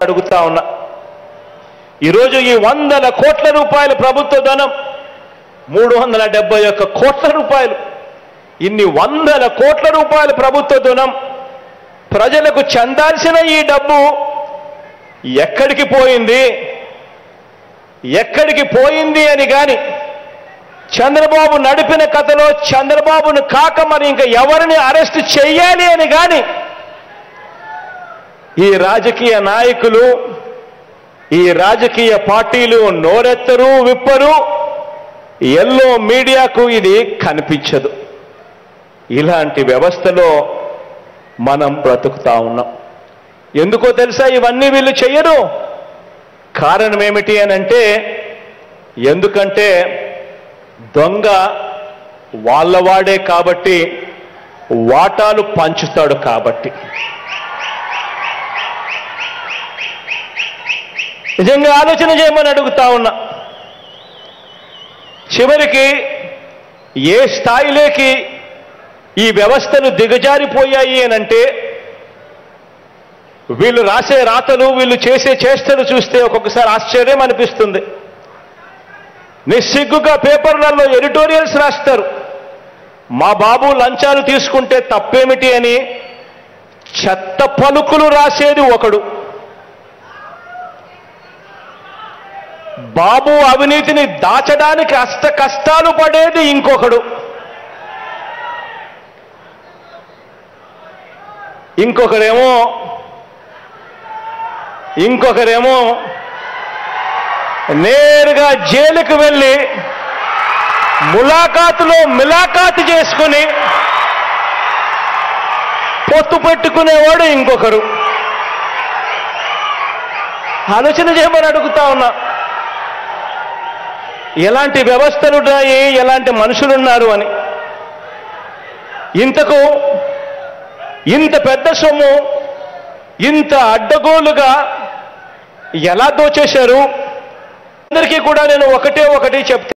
అడుగుతా ఉన్నా ఈరోజు ఈ వందల కోట్ల రూపాయల ప్రభుత్వ ధనం మూడు వందల డెబ్బై ఒక్క కోట్ల రూపాయలు ఇన్ని వందల కోట్ల రూపాయల ప్రభుత్వ ధనం ప్రజలకు చెందాల్సిన ఈ డబ్బు ఎక్కడికి పోయింది ఎక్కడికి పోయింది అని గాని చంద్రబాబు నడిపిన కథలో చంద్రబాబును కాక మరి ఇంకా ఎవరిని అరెస్ట్ చెయ్యాలి అని గాని ఈ రాజకీయ నాయకులు ఈ రాజకీయ పార్టీలు నోరెత్తరు విప్పరు ఎల్లో మీడియాకు ఇది కనిపించదు ఇలాంటి వ్యవస్థలో మనం బ్రతుకుతా ఉన్నాం ఎందుకో తెలుసా ఇవన్నీ వీళ్ళు చెయ్యరు కారణం ఏమిటి అని అంటే ఎందుకంటే దొంగ వాళ్ళవాడే కాబట్టి వాటాలు పంచుతాడు కాబట్టి నిజంగా ఆలోచన చేయమని అడుగుతా ఉన్నా చివరికి ఏ స్థాయిలోకి ఈ వ్యవస్థలు దిగజారిపోయాయి అనంటే వీళ్ళు రాసే రాతలు వీళ్ళు చేసే చేష్టలు చూస్తే ఒక్కొక్కసారి ఆశ్చర్యం అనిపిస్తుంది నిస్సిగ్గుగా పేపర్లలో ఎడిటోరియల్స్ రాస్తారు మా బాబు లంచాలు తీసుకుంటే తప్పేమిటి అని చెత్త పలుకులు రాసేది ఒకడు బాబు అవినీతిని దాచడానికి అష్ట కష్టాలు పడేది ఇంకొకడు ఇంకొకరేమో ఇంకొకరేమో నేరుగా జైలుకు వెళ్ళి ములాఖాతులో మిలాఖాతు చేసుకుని పొత్తు పెట్టుకునేవాడు ఇంకొకరు ఆలోచన చేయమని అడుగుతా ఉన్నా ఎలాంటి వ్యవస్థలు ఉన్నాయి ఎలాంటి మనుషులున్నారు అని ఇంతకు ఇంత పెద్ద సొమ్ము ఇంత అడ్డగోలుగా ఎలా దోచేశారు అందరికీ కూడా నేను ఒకటే ఒకటి చెప్తే